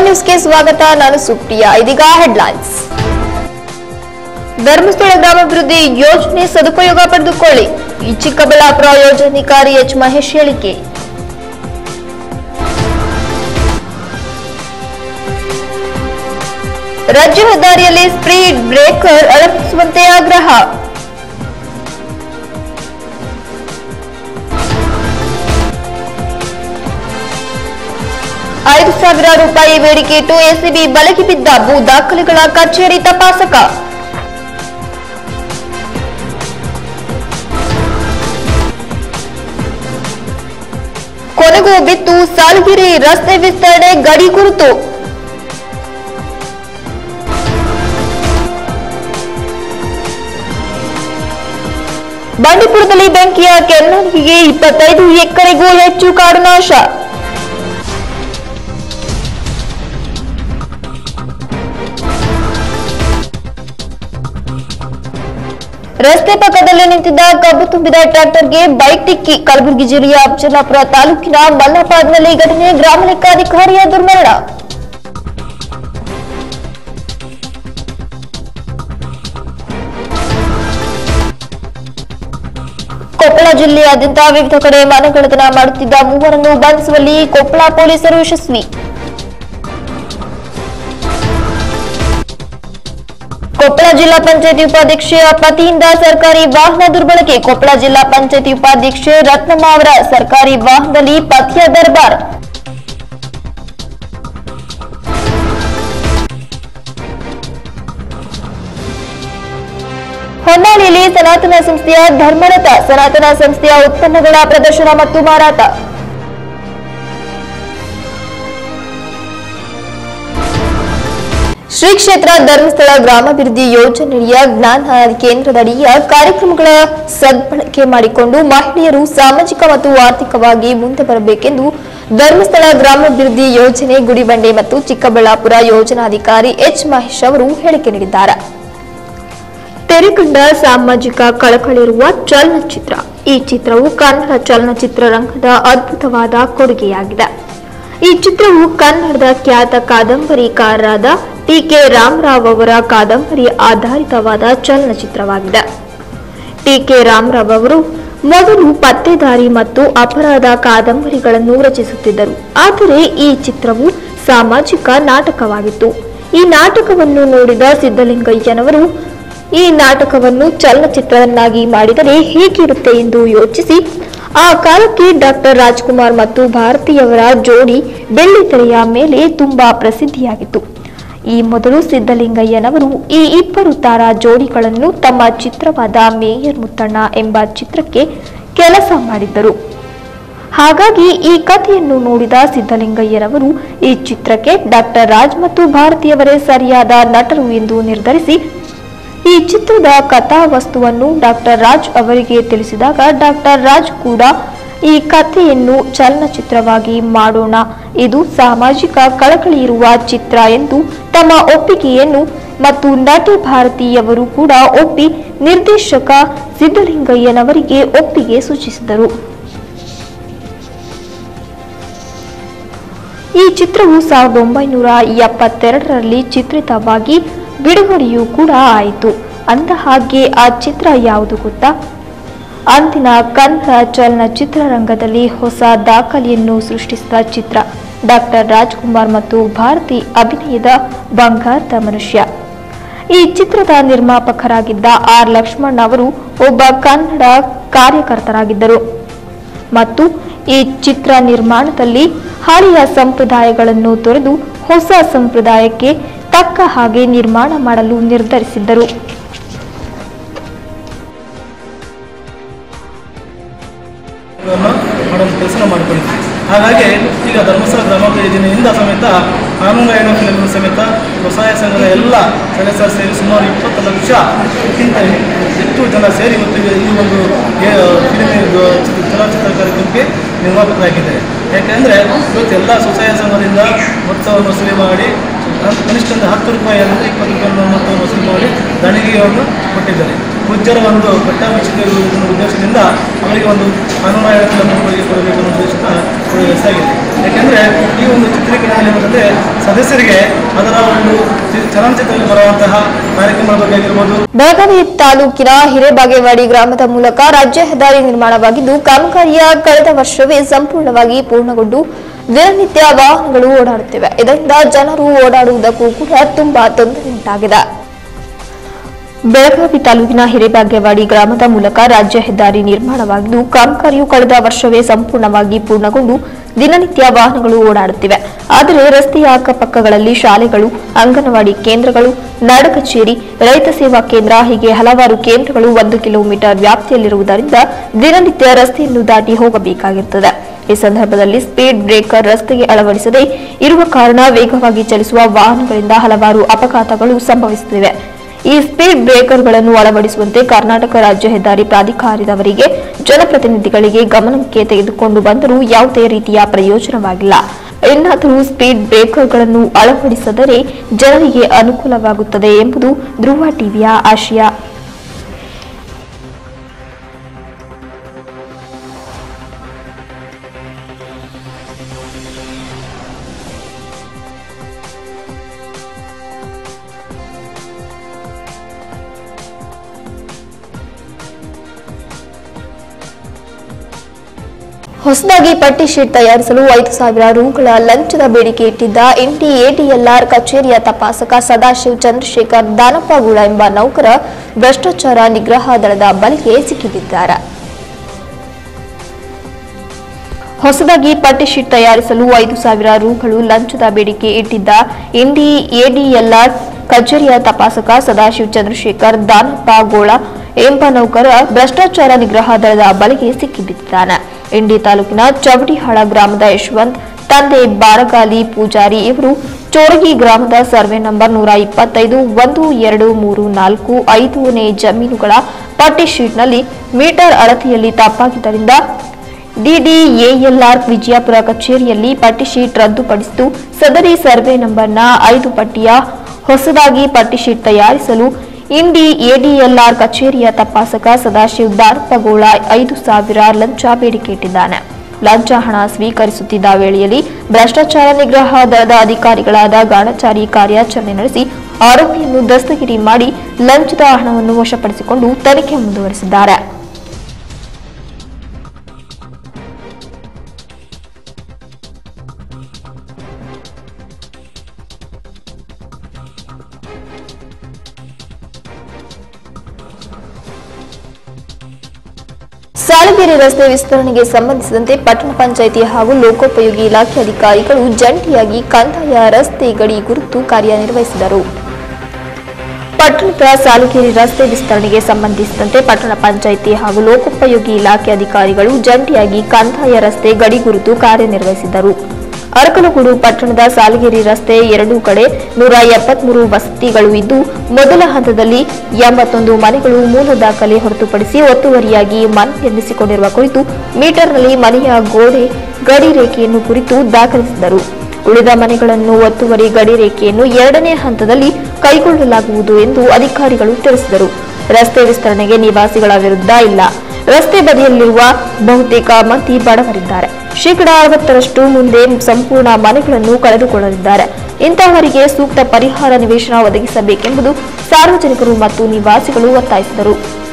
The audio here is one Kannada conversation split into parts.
ನ್ಯೂಸ್ಗೆ ಸ್ವಾಗತ ನಾನು ಸುಪ್ರಿಯಾ ಇದೀಗ ಹೆಡ್ಲೈನ್ಸ್ ಧರ್ಮಸ್ಥಳ ಗ್ರಾಮಾಭಿವೃದ್ಧಿ ಯೋಜನೆ ಸದುಪಯೋಗ ಪಡೆದುಕೊಳ್ಳಿ ಈ ಚಿಕ್ಕಬಳ್ಳಾಪುರ ಯೋಜನಾಧಿಕಾರಿ ಎಚ್ ಮಹೇಶ್ ಹೇಳಿಕೆ ರಾಜ್ಯ ಹೆದ್ದಾರಿಯಲ್ಲಿ ಸ್ಪೀಡ್ ಬ್ರೇಕರ್ ಅಳವಡಿಸುವಂತೆ ಆಗ್ರಹ ಐದು ಸಾವಿರ ರೂಪಾಯಿ ಬೇಡಿಕೆ ಇಟ್ಟು ಎಸಿಬಿ ಬಲೆಗೆ ಬಿದ್ದ ಭೂ ದಾಖಲೆಗಳ ಕಚೇರಿ ತಪಾಸಕ ಕೊನೆಗೂ ಬಿತ್ತು ಸಾಲಗಿರಿ ರಸ್ತೆ ವಿಸ್ತರಣೆ ಗಡಿ ಗುರುತು ಬಂಡೀಪುರದಲ್ಲಿ ಬೆಂಕಿಯ ಕೆನ್ನಾಲಿಗೆ ಇಪ್ಪತ್ತೈದು ಎಕರೆಗೂ ಹೆಚ್ಚು ಕಾಡು ನಾಶ ರಸ್ತೆ ಪಕ್ಕದಲ್ಲಿ ನಿಂತಿದ್ದ ಕಬ್ಬು ತುಂಬಿದ ಟ್ರ್ಯಾಕ್ಟರ್ಗೆ ಬೈಕ್ ಡಿಕ್ಕಿ ಕಲಬುರಗಿ ಜಿಲ್ಲೆಯ ಅಫಜಲಾಪುರ ತಾಲೂಕಿನ ಮಲ್ಲಪಾಡ್ನಲ್ಲಿ ಘಟನೆ ಗ್ರಾಮ ಲೆಕ್ಕಾಧಿಕಾರಿಯ ದುರ್ಮರಣ ಕೊಪ್ಪಳ ಜಿಲ್ಲೆಯಾದ್ಯಂತ ವಿವಿಧ ಕಡೆ ಮನೆಗಳ್ಳತನ ಮಾಡುತ್ತಿದ್ದ ಮೂವರನ್ನು ಬಂಧಿಸುವಲ್ಲಿ ಕೊಪ್ಪಳ ಪೊಲೀಸರು ಯಶಸ್ವಿ ಕೊಪ್ಪಳ ಜಿಲ್ಲಾ ಪಂಚಾಯತಿ ಉಪಾಧ್ಯಕ್ಷೆಯ ಪತಿಯಿಂದ ಸರ್ಕಾರಿ ವಾಹನ ದುರ್ಬಳಕೆ ಕೊಪ್ಪಳ ಜಿಲ್ಲಾ ಪಂಚಾಯತಿ ಉಪಾಧ್ಯಕ್ಷೆ ರತ್ನಮ್ಮ ಅವರ ಸರ್ಕಾರಿ ವಾಹನದಲ್ಲಿ ಪತಿಯ ದರ್ಬಾರ್ ಹೊನ್ನಾಳಿಯಲ್ಲಿ ಸನಾತನ ಸಂಸ್ಥೆಯ ಧರ್ಮರಥ ಸನಾತನ ಸಂಸ್ಥೆಯ ಉತ್ಪನ್ನಗಳ ಪ್ರದರ್ಶನ ಮತ್ತು ಮಾರಾಟ ಶ್ರೀ ಕ್ಷೇತ್ರ ಧರ್ಮಸ್ಥಳ ಗ್ರಾಮಾಭಿವೃದ್ಧಿ ಯೋಜನೆಯ ಜ್ಞಾನ ಕೇಂದ್ರದಡಿಯ ಕಾರ್ಯಕ್ರಮಗಳ ಸದ್ಬಳಕೆ ಮಾಡಿಕೊಂಡು ಮಹಿಳೆಯರು ಸಾಮಾಜಿಕ ಮತ್ತು ಆರ್ಥಿಕವಾಗಿ ಮುಂದೆ ಬರಬೇಕೆಂದು ಧರ್ಮಸ್ಥಳ ಗ್ರಾಮಾಭಿವೃದ್ಧಿ ಯೋಜನೆ ಗುಡಿಬಂಡೆ ಮತ್ತು ಚಿಕ್ಕಬಳ್ಳಾಪುರ ಯೋಜನಾಧಿಕಾರಿ ಎಚ್ ಮಹೇಶ್ ಅವರು ಹೇಳಿಕೆ ನೀಡಿದ್ದಾರೆ ತೆರೆಕಂಡ ಸಾಮಾಜಿಕ ಕಳಕಳಿರುವ ಚಲನಚಿತ್ರ ಈ ಚಿತ್ರವು ಕನ್ನಡ ಚಲನಚಿತ್ರರಂಗದ ಅದ್ಭುತವಾದ ಕೊಡುಗೆಯಾಗಿದೆ ಈ ಚಿತ್ರವು ಕನ್ನಡದ ಖ್ಯಾತ ಕಾದಂಬರಿಕಾರರಾದ ಟಿ ಕೆ ರಾಮರಾವ್ ಅವರ ಕಾದಂಬರಿ ಆಧಾರಿತವಾದ ಚಲನಚಿತ್ರವಾಗಿದೆ ಟಿ ಕೆ ರಾಮರಾವ್ ಅವರು ಮೊದಲು ಪತ್ತೆದಾರಿ ಮತ್ತು ಅಪರಾಧ ಕಾದಂಬರಿಗಳನ್ನು ರಚಿಸುತ್ತಿದ್ದರು ಆದರೆ ಈ ಚಿತ್ರವು ಸಾಮಾಜಿಕ ನಾಟಕವಾಗಿತ್ತು ಈ ನಾಟಕವನ್ನು ನೋಡಿದ ಸಿದ್ದಲಿಂಗಯ್ಯನವರು ಈ ನಾಟಕವನ್ನು ಚಲನಚಿತ್ರವನ್ನಾಗಿ ಮಾಡಿದರೆ ಹೇಗಿರುತ್ತೆ ಎಂದು ಯೋಚಿಸಿ ಆ ಕಾಲಕ್ಕೆ ಡಾಕ್ಟರ್ ರಾಜ್ಕುಮಾರ್ ಮತ್ತು ಭಾರತೀಯವರ ಜೋಡಿ ಬೆಳ್ಳಿತೆರೆಯ ಮೇಲೆ ತುಂಬಾ ಪ್ರಸಿದ್ಧಿಯಾಗಿತ್ತು ಈ ಮೊದಲು ಸಿದ್ದಲಿಂಗಯ್ಯನವರು ಈ ಇಬ್ಬರು ತಾರಾ ಜೋಡಿಗಳನ್ನು ತಮ್ಮ ಚಿತ್ರವಾದ ಮೇಯರ್ ಮುತ್ತಣ್ಣ ಎಂಬ ಚಿತ್ರಕ್ಕೆ ಕೆಲಸ ಮಾಡಿದ್ದರು ಹಾಗಾಗಿ ಈ ಕಥೆಯನ್ನು ನೋಡಿದ ಸಿದ್ದಲಿಂಗಯ್ಯರವರು ಈ ಚಿತ್ರಕ್ಕೆ ಡಾಕ್ಟರ್ ರಾಜ್ ಮತ್ತು ಭಾರತೀಯವರೇ ಸರಿಯಾದ ನಟರು ಎಂದು ನಿರ್ಧರಿಸಿ ಈ ಚಿತ್ರದ ಕಥಾವಸ್ತುವನ್ನು ಡಾಕ್ಟರ್ ರಾಜ್ ಅವರಿಗೆ ತಿಳಿಸಿದಾಗ ಡಾಕ್ಟರ್ ರಾಜ್ ಕೂಡ ಈ ಕಥೆಯನ್ನು ಚಲನಚಿತ್ರವಾಗಿ ಮಾಡೋಣ ಇದು ಸಾಮಾಜಿಕ ಕಳಕಳಿ ಇರುವ ಚಿತ್ರ ಎಂದು ತಮ್ಮ ಒಪ್ಪಿಗೆಯನ್ನು ಮತ್ತು ನಟಿ ಭಾರತಿಯವರು ಕೂಡ ಒಪ್ಪಿ ನಿರ್ದೇಶಕ ಸಿದ್ದಲಿಂಗಯ್ಯನವರಿಗೆ ಒಪ್ಪಿಗೆ ಸೂಚಿಸಿದರು ಈ ಚಿತ್ರವು ಸಾವಿರದ ಒಂಬೈನೂರ ಎಪ್ಪತ್ತೆರಡರಲ್ಲಿ ಚಿತ್ರಿತವಾಗಿ ಬಿಡುಗಡೆಯೂ ಕೂಡ ಆಯಿತು ಅಂದ ಹಾಗೆ ಆ ಚಿತ್ರ ಯಾವುದು ಗೊತ್ತಾ ಅಂದಿನ ಕನ್ನಡ ಚಲನಚಿತ್ರರಂಗದಲ್ಲಿ ಹೊಸ ದಾಖಲೆಯನ್ನು ಸೃಷ್ಟಿಸಿದ ಚಿತ್ರ ಡಾಕ್ಟರ್ ರಾಜ್ಕುಮಾರ್ ಮತ್ತು ಭಾರತಿ ಅಭಿನಯದ ಬಂಗಾರದ ಮನುಷ್ಯ ಈ ಚಿತ್ರದ ನಿರ್ಮಾಪಕರಾಗಿದ್ದ ಆರ್ ಲಕ್ಷ್ಮಣ್ ಅವರು ಒಬ್ಬ ಕನ್ನಡ ಕಾರ್ಯಕರ್ತರಾಗಿದ್ದರು ಮತ್ತು ಈ ಚಿತ್ರ ನಿರ್ಮಾಣದಲ್ಲಿ ಹಳೆಯ ಸಂಪ್ರದಾಯಗಳನ್ನು ತೊರೆದು ಹೊಸ ಸಂಪ್ರದಾಯಕ್ಕೆ ತಕ್ಕ ಹಾಗೆ ನಿರ್ಮಾಣ ಮಾಡಲು ನಿರ್ಧರಿಸಿದ್ದರು ಮಾಡೋ ಕೆಲಸ ಮಾಡಿಕೊಂಡಿದ್ವಿ ಹಾಗಾಗಿ ಈಗ ಧರ್ಮಸ್ಥಳ ಗ್ರಾಮಾಭಿವೃದ್ಧಿ ಯೋಜನೆಯಿಂದ ಸಮೇತ ಕಾನೂನು ಹೆಣ್ಣು ಸಮೇತ ಸ್ವಸಹಾಯ ಸಂಘದ ಎಲ್ಲ ಸದಸ್ಯರು ಸೇರಿ ಸುಮಾರು ಇಪ್ಪತ್ತು ಲಕ್ಷಕ್ಕಿಂತ ಹೆಚ್ಚು ಜನ ಸೇರಿ ಇವತ್ತಿಗೆ ಈ ಒಂದು ಫಿಲ್ಮ್ ಚಲನಚಿತ್ರ ಕಾರ್ಯಕ್ರಮಕ್ಕೆ ನಿರ್ಮಾಪಕರಾಗಿದ್ದಾರೆ ಯಾಕೆಂದರೆ ಇವತ್ತು ಎಲ್ಲ ಸ್ವಸಹಾಯ ಸಂಘದಿಂದ ಮೊತ್ತವನ್ನು ವಸೂಲಿ ಮಾಡಿ ಕನಿಷ್ಠ ಒಂದು ಹತ್ತು ರೂಪಾಯಿಯನ್ನು ಇಪ್ಪತ್ತು ರೂಪಾಯಿಯನ್ನು ಮೊತ್ತವನ್ನು ವಸೂಲಿ ಮಾಡಿ ದಣಿಗೆಯನ್ನು ಕೊಟ್ಟಿದ್ದಾರೆ ಪೂಜ್ಯರ ಒಂದು ಪಟ್ಟಾಭಿಷೇಕ ಇರುವುದರ ಉದ್ದೇಶದಿಂದ ಅವರಿಗೆ ಒಂದು ಕಾನೂನು ಆಯೋಗದ ಕೊಡುಗೆ ಕೊಡಬೇಕು ಅನ್ನೋ ಉದ್ದೇಶದ ಒಂದು ಹೆಸರಾಗಿದೆ ಯಾಕೆಂದರೆ ಈ ಒಂದು ಚಿತ್ರೀಕರಣದಲ್ಲಿ ಏನಾಗುತ್ತೆ ಸದಸ್ಯರಿಗೆ ಅದರ ಒಂದು ಚಿ- ಚಲನಚಿತ್ರದಲ್ಲಿ ಬರುವಂತಹ ಕಾರ್ಯಕ್ರಮಗಳ ಬಗ್ಗೆ ಆಗಿರ್ಬೋದು ಬೆಳಗಾವಿ ತಾಲೂಕಿನ ಹಿರೇಬಾಗೇವಾಡಿ ಗ್ರಾಮದ ಮೂಲಕ ರಾಜ್ಯ ಹೆದ್ದಾರಿ ನಿರ್ಮಾಣವಾಗಿದ್ದು ಕಾಮಗಾರಿಯ ಕಳೆದ ವರ್ಷವೇ ಸಂಪೂರ್ಣವಾಗಿ ಪೂರ್ಣಗೊಂಡು ದಿನನಿತ್ಯ ವಾಹನಗಳು ಓಡಾಡುತ್ತಿವೆ ಇದರಿಂದ ಜನರು ಓಡಾಡುವುದಕ್ಕೂ ಕೂಡ ತುಂಬಾ ತೊಂದರೆ ಉಂಟಾಗಿದೆ ಬೆಳಗಾವಿ ತಾಲೂಕಿನ ಹಿರೇಬಾಗೇವಾಡಿ ಗ್ರಾಮದ ಮೂಲಕ ರಾಜ್ಯ ಹೆದ್ದಾರಿ ನಿರ್ಮಾಣವಾಗಿದ್ದು ಕಾಮಗಾರಿಯು ಕಳೆದ ವರ್ಷವೇ ಸಂಪೂರ್ಣವಾಗಿ ಪೂರ್ಣಗೊಂಡು ದಿನನಿತ್ಯ ವಾಹನಗಳು ಓಡಾಡುತ್ತಿವೆ ಆದರೆ ರಸ್ತೆಯ ಅಕ್ಕಪಕ್ಕಗಳಲ್ಲಿ ಶಾಲೆಗಳು ಅಂಗನವಾಡಿ ಕೇಂದ್ರಗಳು ನಾಡ ಕಚೇರಿ ರೈತ ಸೇವಾ ಕೇಂದ್ರ ಹೀಗೆ ಹಲವಾರು ಕೇಂದ್ರಗಳು ಒಂದು ಕಿಲೋಮೀಟರ್ ವ್ಯಾಪ್ತಿಯಲ್ಲಿರುವುದರಿಂದ ದಿನನಿತ್ಯ ರಸ್ತೆಯನ್ನು ದಾಟಿ ಹೋಗಬೇಕಾಗಿರುತ್ತದೆ ಈ ಸಂದರ್ಭದಲ್ಲಿ ಸ್ಪೀಡ್ ಬ್ರೇಕರ್ ರಸ್ತೆಗೆ ಅಳವಡಿಸದೆ ಇರುವ ಕಾರಣ ವೇಗವಾಗಿ ಚಲಿಸುವ ವಾಹನಗಳಿಂದ ಹಲವಾರು ಅಪಘಾತಗಳು ಸಂಭವಿಸುತ್ತಿವೆ ಈ ಸ್ಪೀಡ್ ಬ್ರೇಕರ್ಗಳನ್ನು ಅಳವಡಿಸುವಂತೆ ಕರ್ನಾಟಕ ರಾಜ್ಯ ಹೆದ್ದಾರಿ ಪ್ರಾಧಿಕಾರದವರಿಗೆ ಜನಪ್ರತಿನಿಧಿಗಳಿಗೆ ಗಮನಕ್ಕೆ ತೆಗೆದುಕೊಂಡು ಬಂದರೂ ಯಾವುದೇ ರೀತಿಯ ಪ್ರಯೋಜನವಾಗಿಲ್ಲ ಇನ್ನಾದರೂ ಸ್ಪೀಡ್ ಬ್ರೇಕರ್ಗಳನ್ನು ಅಳವಡಿಸಿದರೆ ಜನರಿಗೆ ಅನುಕೂಲವಾಗುತ್ತದೆ ಎಂಬುದು ಧ್ರುವ ಟಿವಿಯ ಆಶಯ ಹೊಸದಾಗಿ ಪಟ್ಟಿ ಶೀಟ್ ತಯಾರಿಸಲು ಐದು ಸಾವಿರ ರುಗಳ ಲಂಚದ ಬೇಡಿಕೆ ಇಟ್ಟಿದ್ದ ಇಂಡಿ ಎಟಿಎಲ್ಆರ್ ಕಚೇರಿಯ ತಪಾಸಕ ಸದಾಶಿವ್ ಚಂದ್ರಶೇಖರ್ ದಾನಪ್ಪಗೂಳ ಎಂಬ ನೌಕರ ಭ್ರಷ್ಟಾಚಾರ ನಿಗ್ರಹ ದಳದ ಬಲೆಗೆ ಸಿಕ್ಕಿಬಿದ್ದಾರೆ ಹೊಸದಾಗಿ ಪಟ್ಟಿ ಶೀಟ್ ತಯಾರಿಸಲು ಐದು ಸಾವಿರ ರುಗಳು ಲಂಚದ ಬೇಡಿಕೆ ಇಟ್ಟಿದ್ದ ಇಂಡಿ ಎಡಿಎಲ್ಆರ್ ಕಚೇರಿಯ ತಪಾಸಕ ಸದಾಶಿವ್ ಚಂದ್ರಶೇಖರ್ ದಾನಪ್ಪ ಗೋಳ ಎಂಬ ನೌಕರ ಭ್ರಷ್ಟಾಚಾರ ನಿಗ್ರಹ ದಳದ ಬಲೆಗೆ ಸಿಕ್ಕಿಬಿದ್ದಿದ್ದಾನೆ ಇಂಡಿ ತಾಲೂಕಿನ ಚವಟಿಹಾಳ ಗ್ರಾಮದ ಯಶವಂತ್ ತಂದೆ ಬಾರಗಾಲಿ ಪೂಜಾರಿ ಇವರು ಚೋರಗಿ ಗ್ರಾಮದ ಸರ್ವೆ ನಂಬರ್ ನೂರ ಇಪ್ಪತ್ತೈದು ಒಂದು ಎರಡು ಮೂರು ನಾಲ್ಕು ಐದನೇ ಜಮೀನುಗಳ ಪಟ್ಟಿ ಶೀಟ್ನಲ್ಲಿ ಮೀಟರ್ ಅಳತೆಯಲ್ಲಿ ತಪ್ಪಾಗಿದ್ದರಿಂದ ಡಿಡಿಎಎಲ್ಆರ್ ವಿಜಯಪುರ ಕಚೇರಿಯಲ್ಲಿ ಪಟ್ಟಿ ಶೀಟ್ ರದ್ದುಪಡಿಸಿದ್ದು ಸದರಿ ಸರ್ವೆ ನಂಬರ್ನ ಐದು ಪಟ್ಟಿಯ ಹೊಸದಾಗಿ ಪಟ್ಟಿ ಶೀಟ್ ತಯಾರಿಸಲು ಇಂಡಿ ಎಡಿಎಲ್ಆರ್ ಕಚೇರಿಯ ತಪಾಸಕ ಸದಾಶಿವ್ ದಾನಪ್ಪಗೋಳ ಐದು ಸಾವಿರ ಲಂಚ ಬೇಡಿಕೆ ಇಟ್ಟಿದ್ದಾನೆ ಲಂಚ ಹಣ ಸ್ವೀಕರಿಸುತ್ತಿದ್ದ ವೇಳೆಯಲ್ಲಿ ಭ್ರಷ್ಟಾಚಾರ ನಿಗ್ರಹ ದಳದ ಅಧಿಕಾರಿಗಳಾದ ಗಾಣಚಾರಿ ಕಾರ್ಯಾಚರಣೆ ನಡೆಸಿ ಆರೋಪಿಯನ್ನು ದಸ್ತಗಿರಿ ಮಾಡಿ ಲಂಚದ ಹಣವನ್ನು ವಶಪಡಿಸಿಕೊಂಡು ತನಿಖೆ ಮುಂದುವರೆಸಿದ್ದಾರೆ ಸಾಲಗೇರಿ ರಸ್ತೆ ವಿಸ್ತರಣೆಗೆ ಸಂಬಂಧಿಸಿದಂತೆ ಪಟ್ಟಣ ಪಂಚಾಯಿತಿ ಹಾಗೂ ಲೋಕೋಪಯೋಗಿ ಇಲಾಖೆ ಅಧಿಕಾರಿಗಳು ಜಂಟಿಯಾಗಿ ಕಂದಾಯ ರಸ್ತೆ ಗಡಿ ಗುರುತು ಕಾರ್ಯನಿರ್ವಹಿಸಿದರು ಪಟ್ಟಣದ ಸಾಲುಗೇರಿ ರಸ್ತೆ ವಿಸ್ತರಣೆಗೆ ಸಂಬಂಧಿಸಿದಂತೆ ಪಟ್ಟಣ ಪಂಚಾಯಿತಿ ಹಾಗೂ ಲೋಕೋಪಯೋಗಿ ಇಲಾಖೆ ಅಧಿಕಾರಿಗಳು ಜಂಟಿಯಾಗಿ ಕಂದಾಯ ರಸ್ತೆ ಗಡಿ ಗುರುತು ಕಾರ್ಯನಿರ್ವಹಿಸಿದರು ಅರಕಲಗೂಡು ಪಟ್ಟಣದ ಸಾಲಗೇರಿ ರಸ್ತೆ ಎರಡೂ ಕಡೆ ನೂರ ಎಪ್ಪತ್ಮೂರು ವಸತಿಗಳು ಇದ್ದು ಮೊದಲ ಹಂತದಲ್ಲಿ ಎಂಬತ್ತೊಂದು ಮನೆಗಳು ಮೂಲ ದಾಖಲೆ ಹೊರತುಪಡಿಸಿ ಒತ್ತುವರಿಯಾಗಿ ಮನೆ ನಿರ್ಮಿಸಿಕೊಂಡಿರುವ ಕುರಿತು ಮೀಟರ್ನಲ್ಲಿ ಮನೆಯ ಗೋಡೆ ಗಡಿ ರೇಖೆಯನ್ನು ಕುರಿತು ದಾಖಲಿಸಿದರು ಉಳಿದ ಮನೆಗಳನ್ನು ಒತ್ತುವರಿ ಗಡಿ ರೇಖೆಯನ್ನು ಎರಡನೇ ಹಂತದಲ್ಲಿ ಕೈಗೊಳ್ಳಲಾಗುವುದು ಎಂದು ಅಧಿಕಾರಿಗಳು ತಿಳಿಸಿದರು ರಸ್ತೆ ವಿಸ್ತರಣೆಗೆ ನಿವಾಸಿಗಳ ವಿರುದ್ಧ ಇಲ್ಲ ರಸ್ತೆ ಬದಿಯಲ್ಲಿರುವ ಬಹುತೇಕ ಮಂದಿ ಬಡವರಿದ್ದಾರೆ ಶೇಕಡಾ ಅರವತ್ತರಷ್ಟು ಮುಂದೆ ಸಂಪೂರ್ಣ ಮನೆಗಳನ್ನು ಕಳೆದುಕೊಳ್ಳಲಿದ್ದಾರೆ ಇಂತಹವರಿಗೆ ಸೂಕ್ತ ಪರಿಹಾರ ನಿವೇಶನ ಒದಗಿಸಬೇಕೆಂಬುದು ಸಾರ್ವಜನಿಕರು ಮತ್ತು ನಿವಾಸಿಗಳು ಒತ್ತಾಯಿಸಿದರು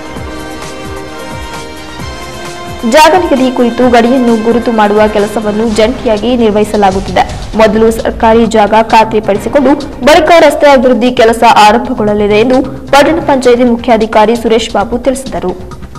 ಜಾಗ ನಿಗದಿ ಕುರಿತು ಗಡಿಯನ್ನು ಗುರುತು ಮಾಡುವ ಕೆಲಸವನ್ನು ಜಂಟಿಯಾಗಿ ನಿರ್ವಹಿಸಲಾಗುತ್ತಿದೆ ಮೊದಲು ಸರ್ಕಾರಿ ಜಾಗ ಖಾತ್ರಿಪಡಿಸಿಕೊಂಡು ಬಳಿಕ ರಸ್ತೆ ಅಭಿವೃದ್ಧಿ ಕೆಲಸ ಆರಂಭಗೊಳ್ಳಲಿದೆ ಎಂದು ಪಟ್ಟಣ ಪಂಚಾಯಿತಿ ಮುಖ್ಯಾಧಿಕಾರಿ ಸುರೇಶ್ ಬಾಬು ತಿಳಿಸಿದರು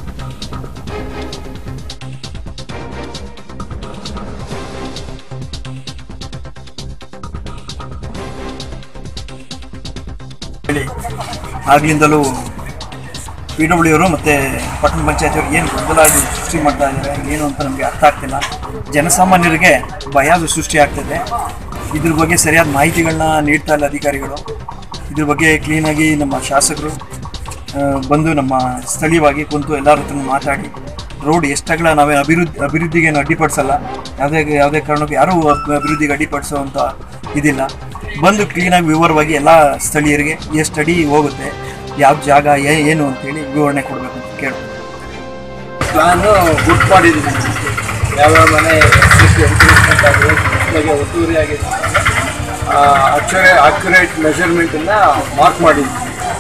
ಹೇಳಿ ಆಗ್ಲಿಂದಲೂ ಪಿ ಡಬ್ಲ್ಯೂ ಅವರು ಮತ್ತು ಪಟ್ಟಣ ಪಂಚಾಯತಿಯವರು ಏನು ಗೊಂದಲ ಇದು ಸೃಷ್ಟಿ ಮಾಡ್ತಾ ಇದ್ದಾರೆ ಏನು ಅಂತ ನಮಗೆ ಅರ್ಥ ಆಗ್ತಿಲ್ಲ ಜನಸಾಮಾನ್ಯರಿಗೆ ಭಯ ಸೃಷ್ಟಿ ಆಗ್ತದೆ ಇದ್ರ ಬಗ್ಗೆ ಸರಿಯಾದ ಮಾಹಿತಿಗಳನ್ನ ನೀಡ್ತಾ ಇಲ್ಲ ಅಧಿಕಾರಿಗಳು ಇದ್ರ ಬಗ್ಗೆ ಕ್ಲೀನಾಗಿ ನಮ್ಮ ಶಾಸಕರು ಆ, ಬಂದು ನಮ್ಮ ಸ್ಥಳೀಯವಾಗಿ ಕುಂತು ಎಲ್ಲರ ಹತ್ರ ಮಾತಾಡಿ ರೋಡ್ ಎಷ್ಟಾಗಲ ನಾವೇ ಅಭಿವೃದ್ಧಿ ಅಭಿವೃದ್ಧಿಗೆ ಏನು ಅಡ್ಡಿಪಡಿಸಲ್ಲ ಯಾವುದೇ ಯಾವುದೇ ಕಾರಣಕ್ಕೂ ಯಾರೂ ಅಬ್- ಅಭಿವೃದ್ಧಿಗೆ ಅಡ್ಡಿಪಡಿಸುವಂಥ ಇದಿಲ್ಲ ಬಂದು ಕ್ಲೀನಾಗಿ ವಿವರವಾಗಿ ಎಲ್ಲ ಸ್ಥಳೀಯರಿಗೆ ಎಷ್ಟು ಅಡಿ ಹೋಗುತ್ತೆ ಯಾವ ಜಾಗ ಏ- ಏನು ಅಂತೇಳಿ ವಿವರಣೆ ಕೊಡಬೇಕು ಅಂತ ಕೇಳ್ಬೋದು ಪ್ಲಾನು ಗುಡ್ ಮಾಡಿದ್ದೀನಿ ಯಾವ್ಯಾವ ಮನೆ ಎನ್ಕ್ರೋಚ್ಮೆಂಟ್ ಆಗಿದೆ ಜೊತೆಗೆ ಒತ್ತುವರಿ ಆಗಿದೆ ಅಕ್ಯುರೇ ಅಕ್ಯುರೇಟ್ ಮೆಷರ್ಮೆಂಟನ್ನು ಮಾರ್ಕ್ ಮಾಡಿದ್ದೀನಿ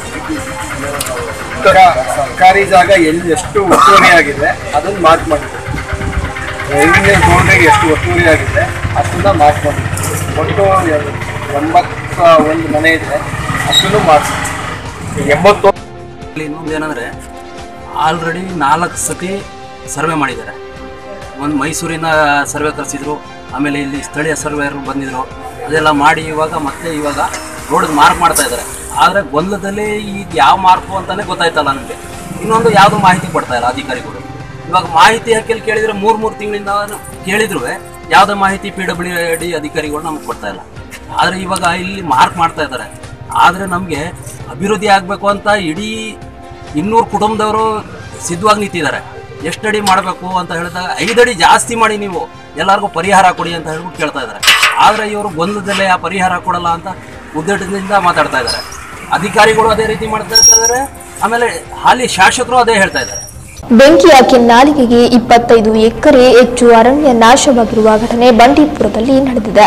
ಕ- ಸರ್ಕಾರಿ ಜಾಗ ಎಲ್ಲಿ ಎಷ್ಟು ಒತ್ತುವರಿ ಆಗಿದೆ ಅದನ್ನು ಮಾರ್ಕ್ ಮಾಡಿದ್ದೀನಿ ರೆವಿನ್ಯೂ ಬೌಂಡ್ರಿಗೆ ಎಷ್ಟು ಒತ್ತುವರಿ ಆಗಿದೆ ಅಷ್ಟನ್ನ ಮಾರ್ಕ್ ಮಾಡಿದ್ದೀನಿ ಒಟ್ಟು ಎ- ಎಂಬತ್ತ ಒಂದು ಮನೆ ಇದೆ ಅಷ್ಟನ್ನು ಮಾಡಿಸಿ ಎಂಬತ್ತು ಇಲ್ಲಿ ಇನ್ನೊಂದು ಏನಂದರೆ ಆಲ್ರೆಡಿ ನಾಲ್ಕು ಸತಿ ಸರ್ವೆ ಮಾಡಿದ್ದಾರೆ ಒಂದು ಮೈಸೂರಿನ ಸರ್ವೆ ಕರೆಸಿದ್ರು ಆಮೇಲೆ ಇಲ್ಲಿ ಸ್ಥಳೀಯ ಸರ್ವೇಯರು ಬಂದಿದ್ರು ಅದೆಲ್ಲ ಮಾಡಿ ಇವಾಗ ಮತ್ತೆ ಇವಾಗ ರೋಡ್ ಮಾರ್ಕ್ ಮಾಡ್ತಾ ಇದ್ದಾರೆ ಆದರೆ ಗೊಂದಲದಲ್ಲಿ ಈಗ ಯಾವ ಮಾರ್ಕು ಅಂತಲೇ ಗೊತ್ತಾಯ್ತಲ್ಲ ನನಗೆ ಇನ್ನೊಂದು ಯಾವುದು ಮಾಹಿತಿ ಕೊಡ್ತಾ ಇಲ್ಲ ಅಧಿಕಾರಿಗಳು ಇವಾಗ ಮಾಹಿತಿ ಹಾಕಿ ಕೇಳಿದರೆ ಮೂರು ಮೂರು ತಿಂಗಳಿಂದ ಕೇಳಿದ್ರು ಯಾವುದೇ ಮಾಹಿತಿ ಪಿ ಡಬ್ಲ್ಯೂ ಡಿ ಅಧಿಕಾರಿಗಳು ನಮ್ಗೆ ಕೊಡ್ತಾ ಇಲ್ಲ ಆದರೆ ಇವಾಗ ಇಲ್ಲಿ ಮಾರ್ಕ್ ಮಾಡ್ತಾ ಇದ್ದಾರೆ ಆದರೆ ನಮಗೆ ಅಭಿವೃದ್ಧಿ ಆಗಬೇಕು ಅಂತ ಇಡೀ ಇನ್ನೂರು ಕುಟುಂಬದವರು ಸಿದ್ಧವಾಗಿ ನಿಂತಿದ್ದಾರೆ ಎಷ್ಟು ಅಡಿ ಮಾಡಬೇಕು ಅಂತ ಹೇಳಿದಾಗ ಐದು ಅಡಿ ಜಾಸ್ತಿ ಮಾಡಿ ನೀವು ಎಲ್ಲರಿಗೂ ಪರಿಹಾರ ಕೊಡಿ ಅಂತ ಹೇಳ್ಬಿಟ್ಟು ಕೇಳ್ತಾ ಇದ್ದಾರೆ ಆದರೆ ಇವರು ಗೊಂದಲದಲ್ಲೇ ಆ ಪರಿಹಾರ ಕೊಡಲ್ಲ ಅಂತ ಉದ್ದೇಶದಿಂದ ಮಾತಾಡ್ತಾ ಇದ್ದಾರೆ ಅಧಿಕಾರಿಗಳು ಅದೇ ರೀತಿ ಮಾಡ್ತಾ ಇದ್ದಾರೆ ಆಮೇಲೆ ಹಾಲಿ ಶಾಸಕರು ಅದೇ ಹೇಳ್ತಾ ಇದ್ದಾರೆ ಬೆಂಕಿಯ ಕೆನ್ನಾಲಿಗೆಗೆ ಇಪ್ಪತ್ತೈದು ಎಕರೆ ಹೆಚ್ಚು ಅರಣ್ಯ ನಾಶವಾಗಿರುವ ಘಟನೆ ಬಂಡೀಪುರದಲ್ಲಿ ನಡೆದಿದೆ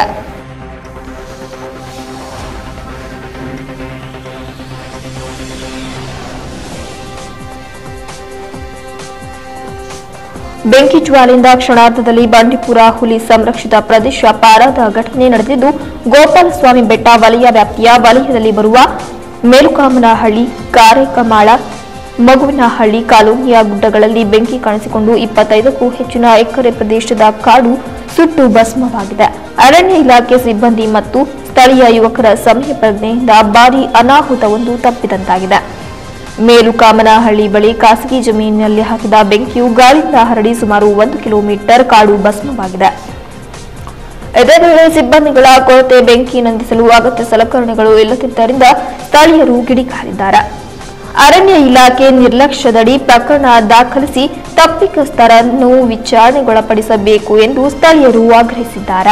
ಬೆಂಕಿ ಜ್ವಾಲೆಯಿಂದ ಕ್ಷಣಾರ್ಧದಲ್ಲಿ ಬಂಡೀಪುರ ಹುಲಿ ಸಂರಕ್ಷಿತ ಪ್ರದೇಶ ಪಾರಾದ ಘಟನೆ ನಡೆದಿದ್ದು ಗೋಪಾಲಸ್ವಾಮಿ ಬೆಟ್ಟ ವಲಯ ವ್ಯಾಪ್ತಿಯ ವಲಯದಲ್ಲಿ ಬರುವ ಮೇಲುಕಾಮನಹಳ್ಳಿ ಕಾರೇಕಮಾಳ ಮಗುವಿನಹಳ್ಳಿ ಕಾಲೋನಿಯ ಗುಡ್ಡಗಳಲ್ಲಿ ಬೆಂಕಿ ಕಾಣಿಸಿಕೊಂಡು ಇಪ್ಪತ್ತೈದಕ್ಕೂ ಹೆಚ್ಚಿನ ಎಕರೆ ಪ್ರದೇಶದ ಕಾಡು ಸುಟ್ಟು ಭಸ್ಮವಾಗಿದೆ ಅರಣ್ಯ ಇಲಾಖೆ ಸಿಬ್ಬಂದಿ ಮತ್ತು ಸ್ಥಳೀಯ ಯುವಕರ ಸಮಯ ಪ್ರಜ್ಞೆಯಿಂದ ಭಾರೀ ಅನಾಹುತವೊಂದು ತಪ್ಪಿದಂತಾಗಿದೆ ಮೇಲುಕಾಮನಹಳ್ಳಿ ಬಳಿ ಖಾಸಗಿ ಜಮೀನಿನಲ್ಲಿ ಹಾಕಿದ ಬೆಂಕಿಯು ಗಾಳಿಯಿಂದ ಹರಡಿ ಸುಮಾರು ಒಂದು ಕಿಲೋಮೀಟರ್ ಕಾಡು ಭಸ್ಮವಾಗಿದೆ ಇದೇ ವೇಳೆ ಸಿಬ್ಬಂದಿಗಳ ಕೊರತೆ ಬೆಂಕಿ ನಂದಿಸಲು ಅಗತ್ಯ ಸಲಕರಣೆಗಳು ಇಲ್ಲದಿದ್ದರಿಂದ ಸ್ಥಳೀಯರು ಕಿಡಿಕಾರಿದ್ದಾರೆ ಅರಣ್ಯ ಇಲಾಖೆ ನಿರ್ಲಕ್ಷ್ಯದಡಿ ಪ್ರಕರಣ ದಾಖಲಿಸಿ ತಪ್ಪಿತಸ್ಥರನ್ನು ವಿಚಾರಣೆಗೊಳಪಡಿಸಬೇಕು ಎಂದು ಸ್ಥಳೀಯರು ಆಗ್ರಹಿಸಿದ್ದಾರೆ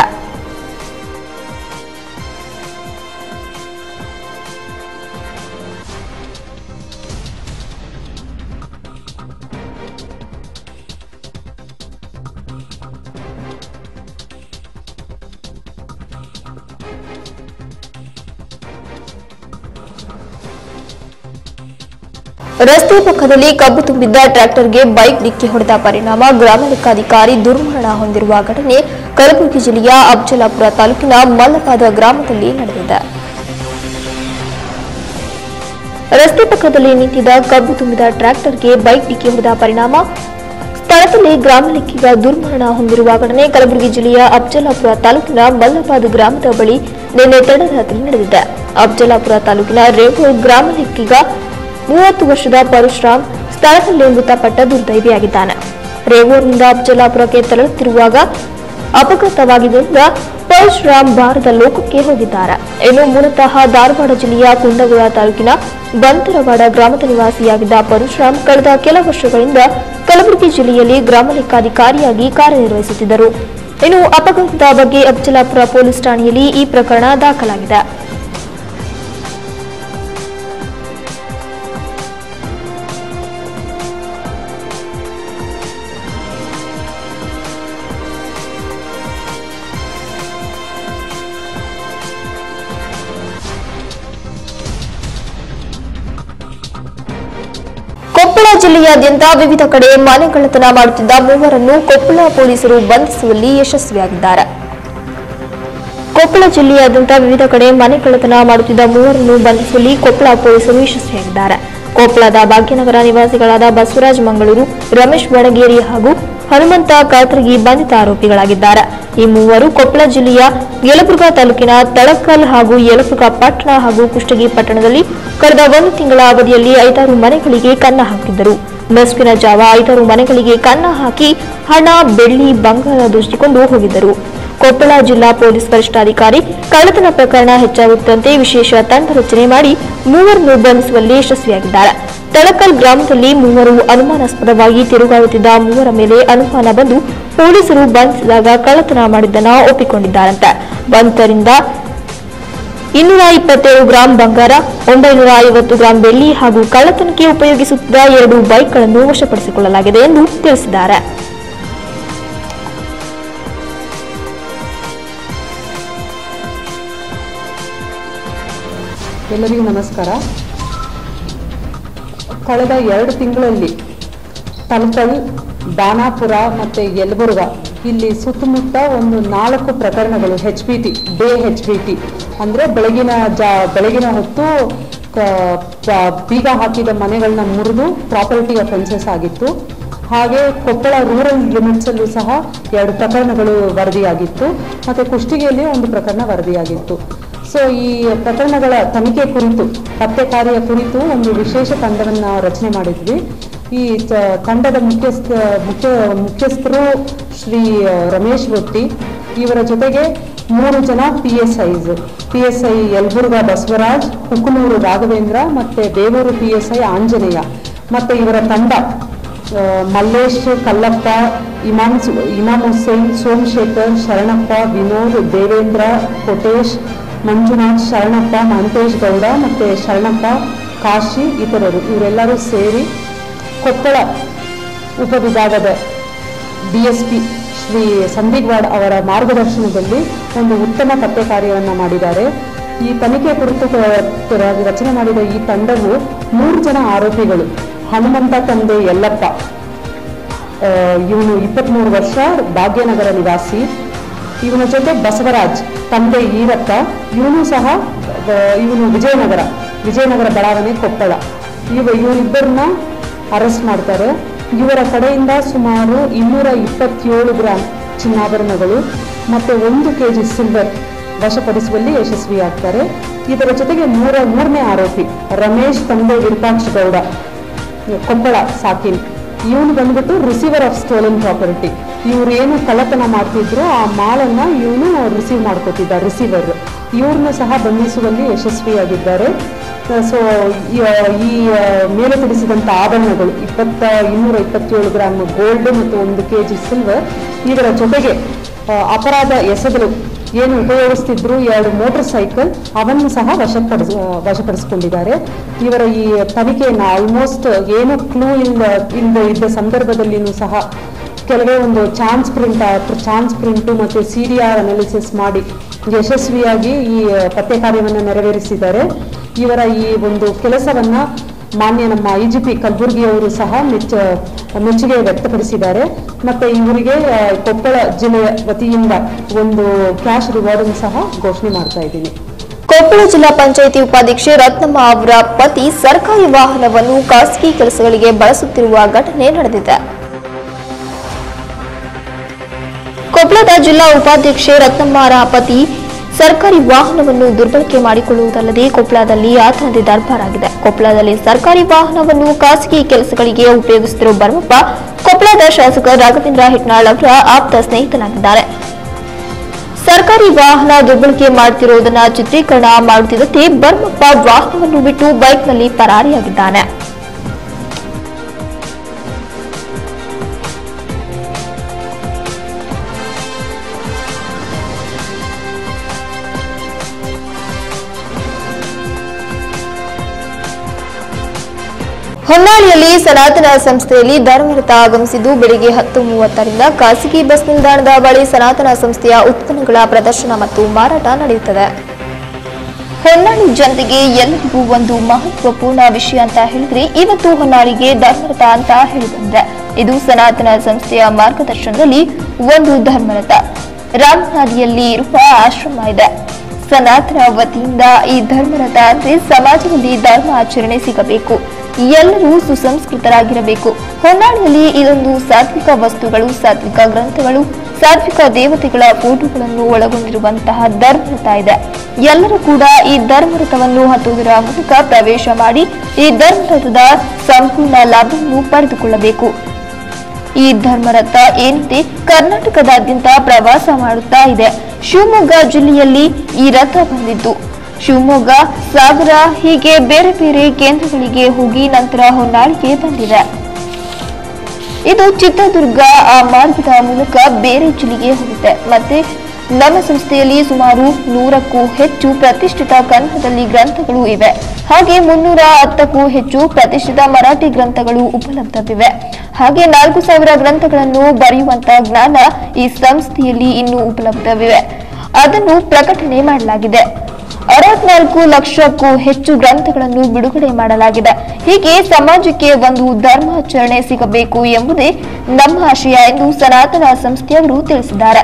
ರಸ್ತೆ ಪಕ್ಕದಲ್ಲಿ ಕಬ್ಬು ತುಂಬಿದ್ದ ಟ್ರ್ಯಾಕ್ಟರ್ಗೆ ಬೈಕ್ ಡಿಕ್ಕಿ ಹೊಡೆದ ಪರಿಣಾಮ ಗ್ರಾಮ ಲೆಕ್ಕಾಧಿಕಾರಿ ದುರ್ಮರಣ ಹೊಂದಿರುವ ಘಟನೆ ಕಲಬುರಗಿ ಜಿಲ್ಲೆಯ ಅಫಜಲಾಪುರ ತಾಲೂಕಿನ ಮಲ್ಲಪಾದ ಗ್ರಾಮದಲ್ಲಿ ನಡೆದಿದೆ ರಸ್ತೆ ಪಕ್ಕದಲ್ಲಿ ನಿಂತಿದ್ದ ಕಬ್ಬು ತುಂಬಿದ ಟ್ರ್ಯಾಕ್ಟರ್ಗೆ ಬೈಕ್ ಡಿಕ್ಕಿ ಹೊಡೆದ ಪರಿಣಾಮ ಸ್ಥಳದಲ್ಲಿ ಗ್ರಾಮ ಲೆಕ್ಕಿಗ ದುರ್ಮರಣ ಹೊಂದಿರುವ ಘಟನೆ ಕಲಬುರಗಿ ಜಿಲ್ಲೆಯ ಅಫಜಲಾಪುರ ತಾಲೂಕಿನ ಮಲ್ಲಪಾದು ಗ್ರಾಮದ ಬಳಿ ನಿನ್ನೆ ತಡರಾತ್ರಿ ನಡೆದಿದೆ ಅಫಜಲಾಪುರ ತಾಲೂಕಿನ ರೇವೂರ್ ಗ್ರಾಮ ಲೆಕ್ಕಿಗ ಮೂವತ್ತು ವರ್ಷದ ಪರಶುರಾಮ್ ಸ್ಥಳದಲ್ಲೇ ಮೃತಪಟ್ಟ ದುರ್ದೈವಿಯಾಗಿದ್ದಾನೆ ರೇವೂರಿನಿಂದ ಅಫಜಲಾಪುರಕ್ಕೆ ತೆರಳುತ್ತಿರುವಾಗ ಅಪಘಾತವಾಗಿದ್ದರಿಂದ ಪರಶುರಾಮ್ ಭಾರತ ಲೋಕಕ್ಕೆ ಹೋಗಿದ್ದಾರೆ ಇನ್ನು ಮೂಲತಃ ಧಾರವಾಡ ಜಿಲ್ಲೆಯ ಕುಂದಗೋಳ ತಾಲೂಕಿನ ಬಂತರವಾಡ ಗ್ರಾಮದ ನಿವಾಸಿಯಾಗಿದ್ದ ಪರಶುರಾಮ್ ಕಳೆದ ಕೆಲ ವರ್ಷಗಳಿಂದ ಕಲಬುರಗಿ ಜಿಲ್ಲೆಯಲ್ಲಿ ಗ್ರಾಮ ಲೆಕ್ಕಾಧಿಕಾರಿಯಾಗಿ ಕಾರ್ಯನಿರ್ವಹಿಸುತ್ತಿದ್ದರು ಇನ್ನು ಅಪಘಾತದ ಬಗ್ಗೆ ಅಫಜಲಾಪುರ ಪೊಲೀಸ್ ಠಾಣೆಯಲ್ಲಿ ಈ ಪ್ರಕರಣ ದಾಖಲಾಗಿದೆ ಕೊಪ್ಪಳ ಜಿಲ್ಲೆಯಾದ್ಯಂತ ವಿವಿಧ ಕಡೆ ಮನೆಗಳ್ಳತನ ಮಾಡುತ್ತಿದ್ದ ಮೂವರನ್ನು ಕೊಪ್ಪಳ ಪೊಲೀಸರು ಬಂಧಿಸುವಲ್ಲಿ ಯಶಸ್ವಿಯಾಗಿದ್ದಾರೆ ಕೊಪ್ಪಳ ಜಿಲ್ಲೆಯಾದ್ಯಂತ ವಿವಿಧ ಕಡೆ ಮನೆಗಳ್ಳತನ ಮಾಡುತ್ತಿದ್ದ ಮೂವರನ್ನು ಬಂಧಿಸುವಲ್ಲಿ ಕೊಪ್ಪಳ ಪೊಲೀಸರು ಯಶಸ್ವಿಯಾಗಿದ್ದಾರೆ ಕೊಪ್ಪಳದ ಭಾಗ್ಯನಗರ ನಿವಾಸಿಗಳಾದ ಬಸವರಾಜ್ ಮಂಗಳೂರು ರಮೇಶ್ ಬಣಗೇರಿ ಹಾಗೂ ಹನುಮಂತ ಕಾತರಗಿ ಬಂಧಿತ ಆರೋಪಿಗಳಾಗಿದ್ದಾರೆ ಈ ಮೂವರು ಕೊಪ್ಪಳ ಜಿಲ್ಲೆಯ ಯಲಬುರ್ಗಾ ತಾಲೂಕಿನ ತಳಕಲ್ ಹಾಗೂ ಯಲಬುರ್ಗಾ ಪಟ್ಟಣ ಹಾಗೂ ಕುಷ್ಟಗಿ ಪಟ್ಟಣದಲ್ಲಿ ಕಳೆದ ಒಂದು ತಿಂಗಳ ಅವಧಿಯಲ್ಲಿ ಐದಾರು ಮನೆಗಳಿಗೆ ಕನ್ನ ಹಾಕಿದ್ದರು ನಸುಕಿನ ಜಾವ ಐದಾರು ಮನೆಗಳಿಗೆ ಕನ್ನ ಹಾಕಿ ಹಣ ಬೆಳ್ಳಿ ಬಂಗಾರ ದೋಚಿಕೊಂಡು ಹೋಗಿದ್ದರು ಕೊಪ್ಪಳ ಜಿಲ್ಲಾ ಪೊಲೀಸ್ ವರಿಷ್ಠಾಧಿಕಾರಿ ಕಳ್ಳತನ ಪ್ರಕರಣ ಹೆಚ್ಚಾಗುತ್ತಿದ್ದಂತೆ ವಿಶೇಷ ತಂಡ ರಚನೆ ಮಾಡಿ ಮೂವರನ್ನು ಬಂಧಿಸುವಲ್ಲಿ ಯಶಸ್ವಿಯಾಗಿದ್ದಾರೆ ತಳಕಲ್ ಗ್ರಾಮದಲ್ಲಿ ಮೂವರು ಅನುಮಾನಾಸ್ಪದವಾಗಿ ತಿರುಗಾಡುತ್ತಿದ್ದ ಮೂವರ ಮೇಲೆ ಅನುಮಾನ ಬಂದು ಪೊಲೀಸರು ಬಂಧಿಸಿದಾಗ ಕಳ್ಳತನ ಮಾಡಿದ್ದನ್ನ ಒಪ್ಪಿಕೊಂಡಿದ್ದಾರಂತೆ ಬಂಧಿತರಿಂದ ಇನ್ನೂರ ಇಪ್ಪತ್ತೇಳು ಗ್ರಾಂ ಬಂಗಾರ ಒಂಬೈನೂರ ಐವತ್ತು ಗ್ರಾಂ ಬೆಳ್ಳಿ ಹಾಗೂ ಕಳ್ಳತನಕ್ಕೆ ಉಪಯೋಗಿಸುತ್ತಿದ್ದ ಎರಡು ಬೈಕ್ಗಳನ್ನು ವಶಪಡಿಸಿಕೊಳ್ಳಲಾಗಿದೆ ಎಂದು ತಿಳಿಸಿದ್ದಾರೆ ಎಲ್ಲರಿಗೂ ನಮಸ್ಕಾರ ಕಳೆದ ಎರಡು ತಿಂಗಳಲ್ಲಿ ತಲಕಲ್ ಬಾನಾಪುರ ಮತ್ತು ಯಲಬುರ್ಗ ಇಲ್ಲಿ ಸುತ್ತಮುತ್ತ ಒಂದು ನಾಲ್ಕು ಪ್ರಕರಣಗಳು H P T day H P T ಅಂದರೆ ಬೆಳಗಿನ ಜಾ ಬೆಳಗಿನ ಹೊತ್ತು ಕ- ಪ- ಬೀಗ ಹಾಕಿದ ಮನೆಗಳನ್ನ ಮುರಿದು ಪ್ರಾಪರ್ಟಿ ಅಫೆನ್ಸಸ್ ಆಗಿತ್ತು ಹಾಗೆ ಕೊಪ್ಪಳ ರೂರಲ್ ಲಿಮಿಟ್ಸಲ್ಲೂ ಸಹ ಎರಡು ಪ್ರಕರಣಗಳು ವರದಿಯಾಗಿತ್ತು ಮತ್ತು ಕುಷ್ಟಗಿಯಲ್ಲಿ ಒಂದು ಪ್ರಕರಣ ವರದಿಯಾಗಿತ್ತು ಸೊ ಈ ಪ್ರಕರಣಗಳ ತನಿಖೆ ಕುರಿತು ಪತ್ತೆ ಕಾರ್ಯ ಕುರಿತು ಒಂದು ವಿಶೇಷ ತಂಡವನ್ನು ರಚನೆ ಮಾಡಿದ್ವಿ ಈ ತ- ತಂಡದ ಮುಖ್ಯಸ್ಥ ಮುಖ್ಯ ಮುಖ್ಯಸ್ಥರು ಶ್ರೀ ರಮೇಶ್ ರೊಟ್ಟಿ ಇವರ ಜೊತೆಗೆ ಮೂರು ಜನ P S I P S I Yalaburga Basavaraj Kukanur Raghavendra ಮತ್ತು Bevur P S I Anjaneya ಮತ್ತು ಇವರ ತಂಡ ಆ, ಮಲ್ಲೇಶ್ ಕಲ್ಲಪ್ಪ ಇಮಾಮ್ ಸು- ಇಮಾಮ್ ಹುಸೇನ್ ಸೋಮಶೇಖರ್ ಶರಣಪ್ಪ ವಿನೋದ್ ದೇವೇಂದ್ರ ಕೋಟೇಶ್ ಮಂಜುನಾಥ್ ಶರಣಪ್ಪ ಮಹಂತೇಶ್ ಗೌಡ ಮತ್ತು ಶರಣಪ್ಪ ಕಾಶಿ ಇತರರು ಇವರೆಲ್ಲರೂ ಸೇರಿ ಕೊಪ್ಪಳ ಉಪವಿಭಾಗದ D S P Shri Sandeep Wad ಅವರ ಮಾರ್ಗದರ್ಶನದಲ್ಲಿ ಒಂದು ಉತ್ತಮ ಪತ್ತೆ ಕಾರ್ಯವನ್ನು ಮಾಡಿದ್ದಾರೆ ಈ ತನಿಖೆ ಕುರಿತು ಕ- ರಚನೆ ಮಾಡಿದ ಈ ತಂಡವು ಮೂರು ಜನ ಆರೋಪಿಗಳು ಹನುಮಂತ ತಂದೆ ಯಲ್ಲಪ್ಪ ಇವನು ಇಪ್ಪತ್ತ್ಮೂರು ವರ್ಷ ಭಾಗ್ಯನಗರ ನಿವಾಸಿ ಇವನ ಜೊತೆ ಬಸವರಾಜ್ ತಂದೆ ಈರಪ್ಪ ಇವನು ಸಹ ಇವನು ವಿಜಯನಗರ ವಿಜಯನಗರ ಬಡಾವಣೆ ಕೊಪ್ಪಳ ಇವ ಇವರಿಬ್ಬರನ್ನ ಅರೆಸ್ಟ್ ಮಾಡ್ತಾರೆ ಇವರ ಕಡೆಯಿಂದ ಸುಮಾರು ಇನ್ನೂರ ಇಪ್ಪತ್ತೇಳು ಗ್ರಾಂ ಚಿನ್ನಾಭರಣಗಳು ಮತ್ತು ಒಂದು ಕೆ ಜಿ ಸಿಲ್ವರ್ ವಶಪಡಿಸುವಲ್ಲಿ ಯಶಸ್ವಿಯಾಗ್ತಾರೆ ಇದರ ಜೊತೆಗೆ ಮೂರ ಮೂರನೇ ಆರೋಪಿ ರಮೇಶ್ ತಂದೆ ವಿರೂಪಾಕ್ಷ ಗೌಡ ಕೊಪ್ಪಳ ಸಾಕಿನ್ ಇವನು ಬಂದ್ಬಿಟ್ಟು ರಿಸೀವರ್ ಆಫ್ ಸ್ಟೋಲನ್ ಪ್ರಾಪರ್ಟಿ ಇವ್ರು ಏನು ಕಳ್ಳತನ ಮಾಡ್ತಿದ್ರು ಆ ಮಾಲನ್ನ ಇವನು ರಿಸೀವ್ ಮಾಡ್ಕೋತಿದ್ದ ರಿಸೀವರ್ ಇವ್ರನ್ನ ಸಹ ಬಂಧಿಸುವಲ್ಲಿ ಯಶಸ್ವಿಯಾಗಿದ್ದಾರೆ ಸೊ ಈ ಆ, ಮೇಲೆ ತಿಳಿಸಿದಂಥ ಆಭರಣಗಳು ಇಪ್ಪತ್ತ ಇನ್ನೂರ ಇಪ್ಪತ್ತೇಳು ಗ್ರಾಮ್ ಗೋಲ್ಡ್ ಮತ್ತು ಒಂದು ಕೆ ಜಿ ಸಿಲ್ವರ್ ಇದರ ಜೊತೆಗೆ ಆ, ಅಪರಾಧ ಎಸಗಲು ಏನು ಉಪಯೋಗಿಸ್ತಿದ್ರು ಎರಡು ಮೋಟರ್ ಸೈಕಲ್ ಅವನ್ನು ಸಹ ವಶಪಡಿಸ ವಶಪಡಿಸಿಕೊಂಡಿದ್ದಾರೆ ಇವರ ಈ ತನಿಖೆಯನ್ನು ಆಲ್ಮೋಸ್ಟ್ ಏನು ಕ್ಲೂ ಇಲ್ಲ ಇಲ್ಲದೆ ಇದ್ದ ಸಂದರ್ಭದಲ್ಲಿಯೂ ಸಹ ಕೆಲವೇ ಒಂದು ಚಾನ್ಸ್ ಪ್ರಿಂಟ್ ಚಾನ್ಸ್ ಪ್ರಿಂಟು ಮತ್ತು ಸಿ ಡಿ ಆರ್ ಅನಾಲಿಸಿಸ್ ಮಾಡಿ ಯಶಸ್ವಿಯಾಗಿ ಈ ಪತ್ತೆ ಕಾರ್ಯವನ್ನು ನೆರವೇರಿಸಿದ್ದಾರೆ ಇವರ ಈ ಒಂದು ಕೆಲಸವನ್ನು ಮಾನ್ಯ ನಮ್ಮ ಐ ಜಿ ಪಿ ಕಲಬುರಗಿಯವರು ಸಹ ಮೆಚ್ಚ ಮೆಚ್ಚುಗೆ ವ್ಯಕ್ತಪಡಿಸಿದ್ದಾರೆ ಮತ್ತು ಇವರಿಗೆ ಆ, ಕೊಪ್ಪಳ ಜಿಲ್ಲೆಯ ವತಿಯಿಂದ ಒಂದು ಕ್ಯಾಶ್ ರಿವಾರ್ಡನ್ನು ಸಹ ಘೋಷಣೆ ಮಾಡ್ತಾ ಇದ್ದೀನಿ ಕೊಪ್ಪಳ ಜಿಲ್ಲಾ ಪಂಚಾಯಿತಿ ಉಪಾಧ್ಯಕ್ಷೆ ರತ್ನಮ್ಮ ಅವರ ಪತಿ ಸರ್ಕಾರಿ ವಾಹನವನ್ನು ಖಾಸಗಿ ಕೆಲಸಗಳಿಗೆ ಬಳಸುತ್ತಿರುವ ಘಟನೆ ನಡೆದಿದೆ ಕೊಪ್ಪಳದ ಜಿಲ್ಲಾ ಉಪಾಧ್ಯಕ್ಷೆ ರತ್ನಮ್ಮರ ಪತಿ ಸರ್ಕಾರಿ ವಾಹನವನ್ನು ದುರ್ಬಳಕೆ ಮಾಡಿಕೊಳ್ಳುವುದಲ್ಲದೆ ಕೊಪ್ಪಳದಲ್ಲಿ ಆತನದೇ ದರ್ಬಾರಾಗಿದೆ ಕೊಪ್ಪಳದಲ್ಲಿ ಸರ್ಕಾರಿ ವಾಹನವನ್ನು ಖಾಸಗಿ ಕೆಲಸಗಳಿಗೆ ಉಪಯೋಗಿಸುತ್ತಿರುವ ಭರಮಪ್ಪ ಕೊಪ್ಪಳದ ಶಾಸಕ ರಾಘವೇಂದ್ರ ಹಿಟ್ನಾಳ್ ಅವರ ಆಪ್ತ ಸ್ನೇಹಿತನಾಗಿದ್ದಾರೆ ಸರ್ಕಾರಿ ವಾಹನ ದುರ್ಬಳಕೆ ಮಾಡುತ್ತಿರುವುದನ್ನ ಚಿತ್ರೀಕರಣ ಮಾಡುತ್ತಿದ್ದಂತೆ ಬರ್ಮಪ್ಪ ವಾಹನವನ್ನು ಬಿಟ್ಟು ಬೈಕ್ನಲ್ಲಿ ಪರಾರಿಯಾಗಿದ್ದಾನೆ ಹೊನ್ನಾಳಿಯಲ್ಲಿ ಸನಾತನ ಸಂಸ್ಥೆಯಲ್ಲಿ ಧರ್ಮರಥ ಆಗಮಿಸಿದ್ದು ಬೆಳಿಗ್ಗೆ ಹತ್ತು ಮೂವತ್ತರಿಂದ ಖಾಸಗಿ ಬಸ್ ನಿಲ್ದಾಣದ ಬಳಿ ಸನಾತನ ಸಂಸ್ಥೆಯ ಉತ್ಪನ್ನಗಳ ಪ್ರದರ್ಶನ ಮತ್ತು ಮಾರಾಟ ನಡೆಯುತ್ತದೆ ಹೊನ್ನಾಳಿ ಜನತೆಗೆ ಎಲ್ಲರಿಗೂ ಒಂದು ಮಹತ್ವಪೂರ್ಣ ವಿಷಯ ಅಂತ ಹೇಳಿದ್ರೆ ಇವತ್ತು ಹೊನ್ನಾಳಿಗೆ ಧರ್ಮರಥ ಅಂತ ಹೇಳಿದಂದ್ರೆ ಇದು ಸನಾತನ ಸಂಸ್ಥೆಯ ಮಾರ್ಗದರ್ಶನದಲ್ಲಿ ಒಂದು ಧರ್ಮರಥ ರಾಮನಾದಿಯಲ್ಲಿ ಇರುವ ಆಶ್ರಮ ಇದೆ ಸನಾತನ ವತಿಯಿಂದ ಈ ಧರ್ಮರಥ ಅಂದ್ರೆ ಸಮಾಜದಲ್ಲಿ ಧರ್ಮ ಆಚರಣೆ ಸಿಗಬೇಕು ಎಲ್ಲರೂ ಸುಸಂಸ್ಕೃತರಾಗಿರಬೇಕು ಹೊನ್ನಾಳಿಯಲ್ಲಿ ಇದೊಂದು ಸಾತ್ವಿಕ ವಸ್ತುಗಳು ಸಾತ್ವಿಕ ಗ್ರಂಥಗಳು ಸಾತ್ವಿಕ ದೇವತೆಗಳ ಫೋಟೋಗಳನ್ನು ಒಳಗೊಂಡಿರುವಂತಹ ಧರ್ಮರಥ ಇದೆ ಎಲ್ಲರೂ ಕೂಡ ಈ ಧರ್ಮರಥವನ್ನು ಹತ್ತುವುದರ ಮೂಲಕ ಪ್ರವೇಶ ಮಾಡಿ ಈ ಧರ್ಮರಥದ ಸಂಪೂರ್ಣ ಲಾಭವನ್ನು ಪಡೆದುಕೊಳ್ಳಬೇಕು ಈ ಧರ್ಮರಥ ಏನಿದೆ ಕರ್ನಾಟಕದಾದ್ಯಂತ ಪ್ರವಾಸ ಮಾಡುತ್ತಾ ಇದೆ ಶಿವಮೊಗ್ಗ ಜಿಲ್ಲೆಯಲ್ಲಿ ಈ ರಥ ಬಂದಿದ್ದು ಶಿವಮೊಗ್ಗ ಸಾಗರ ಹೀಗೆ ಬೇರೆ ಬೇರೆ ಕೇಂದ್ರಗಳಿಗೆ ಹೋಗಿ ನಂತರ ಹೊನ್ನಾಳಿಗೆ ಬಂದಿದೆ ಇದು ಚಿತ್ರದುರ್ಗ ಆ ಮಾರ್ಗದ ಮೂಲಕ ಬೇರೆ ಜಿಲ್ಲೆಗೆ ಹೋಗುತ್ತೆ ಮತ್ತೆ ನಮ್ಮ ಸಂಸ್ಥೆಯಲ್ಲಿ ಸುಮಾರು ನೂರಕ್ಕೂ ಹೆಚ್ಚು ಪ್ರತಿಷ್ಠಿತ ಕನ್ನಡದಲ್ಲಿ ಗ್ರಂಥಗಳು ಇವೆ ಹಾಗೆ ಮುನ್ನೂರ ಹತ್ತಕ್ಕೂ ಹೆಚ್ಚು ಪ್ರತಿಷ್ಠಿತ ಮರಾಠಿ ಗ್ರಂಥಗಳು ಉಪಲಬ್ಧವಿವೆ ಹಾಗೆ ನಾಲ್ಕು ಸಾವಿರ ಗ್ರಂಥಗಳನ್ನು ಬರೆಯುವಂತಹ ಜ್ಞಾನ ಈ ಸಂಸ್ಥೆಯಲ್ಲಿ ಇನ್ನೂ ಉಪಲಬ್ಧವಿವೆ ಅದನ್ನು ಪ್ರಕಟಣೆ ಮಾಡಲಾಗಿದೆ ಅರವತ್ನಾಲ್ಕು ಲಕ್ಷಕ್ಕೂ ಹೆಚ್ಚು ಗ್ರಂಥಗಳನ್ನು ಬಿಡುಗಡೆ ಮಾಡಲಾಗಿದೆ ಹೀಗೆ ಸಮಾಜಕ್ಕೆ ಒಂದು ಧರ್ಮಾಚರಣೆ ಸಿಗಬೇಕು ಎಂಬುದೇ ನಮ್ಮ ಆಶಯ ಎಂದು ಸನಾತನ ಸಂಸ್ಥೆಯವರು ತಿಳಿಸಿದ್ದಾರೆ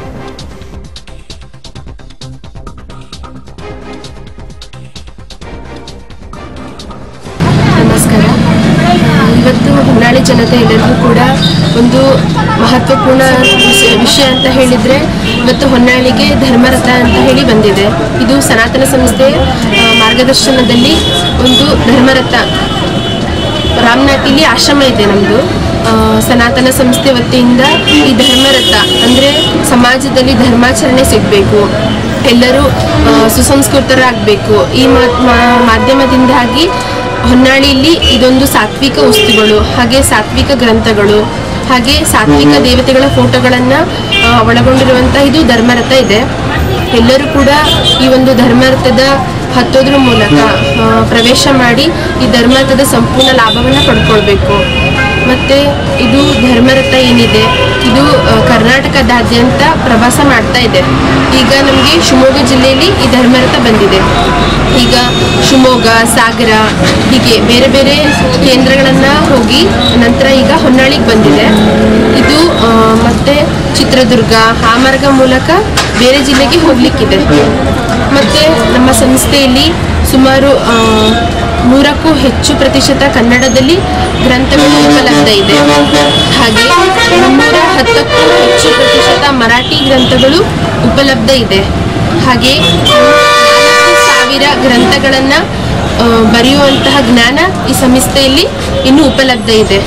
ನಮಸ್ಕಾರ ಇವತ್ತು ಹೊನ್ನಾಳಿ ಜನತೆ ಎಲ್ಲರಿಗೂ ಕೂಡ ಒಂದು ಮಹತ್ವಪೂರ್ಣ ವಿಷಯ ವಿಷಯ ಅಂತ ಹೇಳಿದರೆ ಇವತ್ತು ಹೊನ್ನಾಳಿಗೆ ಧರ್ಮರಥ ಅಂತ ಹೇಳಿ ಬಂದಿದೆ ಇದು ಸನಾತನ ಸಂಸ್ಥೆ ಆ, ಮಾರ್ಗದರ್ಶನದಲ್ಲಿ ಒಂದು ಧರ್ಮರಥ ರಾಮನಾಟಿಲಿ ಆಶ್ರಮ ಇದೆ ನಮ್ಮದು ಸನಾತನ ಸಂಸ್ಥೆ ವತಿಯಿಂದ ಈ ಧರ್ಮರಥ ಅಂದರೆ ಸಮಾಜದಲ್ಲಿ ಧರ್ಮಾಚರಣೆ ಸಿಗಬೇಕು ಎಲ್ಲರೂ ಆ, ಸುಸಂಸ್ಕೃತರಾಗಬೇಕು ಈ ಮಾ- ಮಾ- ಮಾಧ್ಯಮದಿಂದಾಗಿ ಹೊನ್ನಾಳಿಯಲ್ಲಿ ಇದೊಂದು ಸಾತ್ವಿಕ ವಸ್ತುಗಳು ಹಾಗೆ ಸಾತ್ವಿಕ ಗ್ರಂಥಗಳು ಹಾಗೆ ಸಾತ್ವಿಕ ದೇವತೆಗಳ ಫೋಟೋಗಳನ್ನು ಒಳಗೊಂಡಿರುವಂಥ ಇದು ಧರ್ಮರಥ ಇದೆ ಎಲ್ಲರೂ ಕೂಡ ಈ ಒಂದು ಧರ್ಮರಥದ ಹತ್ತೋದ್ರ ಮೂಲಕ ಆ, ಪ್ರವೇಶ ಮಾಡಿ ಈ ಧರ್ಮರಥದ ಸಂಪೂರ್ಣ ಲಾಭವನ್ನು ಪಡ್ಕೊಳ್ಬೇಕು ಮತ್ತು ಇದು ಧರ್ಮರಥ ಏನಿದೆ ಇದು ಆ, ಕರ್ನಾಟಕದಾದ್ಯಂತ ಪ್ರವಾಸ ಮಾಡ್ತಾ ಇದೆ ಈಗ ನಮಗೆ ಶಿವಮೊಗ್ಗ ಜಿಲ್ಲೆಯಲ್ಲಿ ಈ ಧರ್ಮರಥ ಬಂದಿದೆ ಈಗ ಶಿವಮೊಗ್ಗ ಸಾಗರ ಹೀಗೆ ಬೇರೆ ಬೇರೆ ಕೇಂದ್ರಗಳನ್ನು ಹೋಗಿ ನಂತರ ಈಗ ಹೊನ್ನಾಳಿಗೆ ಬಂದಿದೆ ಇದು ಆ, ಮತ್ತೆ ಚಿತ್ರದುರ್ಗ ಆ ಮಾರ್ಗ ಮೂಲಕ ಬೇರೆ ಜಿಲ್ಲೆಗೆ ಹೋಗ್ಲಿಕ್ಕಿದೆ ಮತ್ತೆ ನಮ್ಮ ಸಂಸ್ಥೆಯಲ್ಲಿ ಸುಮಾರು ಆ, ನೂರಕ್ಕೂ ಹೆಚ್ಚು ಪ್ರತಿಶತ ಕನ್ನಡದಲ್ಲಿ ಗ್ರಂಥಗಳು ಉಪಲಬ್ಧ ಇದೆ ಹಾಗೆ ಮುನ್ನೂರ ಹತ್ತಕ್ಕೂ ಹೆಚ್ಚು ಪ್ರತಿಶತ ಮರಾಠಿ ಗ್ರಂಥಗಳು ಉಪಲಬ್ಧ ಇದೆ ಹಾಗೆ ನಾಲ್ಕು ಸಾವಿರ ಗ್ರಂಥಗಳನ್ನು ಬರೆಯುವಂತಹ ಜ್ಞಾನ ಈ ಸಂಸ್ಥೆಯಲ್ಲಿ ಇನ್ನೂ ಉಪಲಬ್ಧ ಇದೆ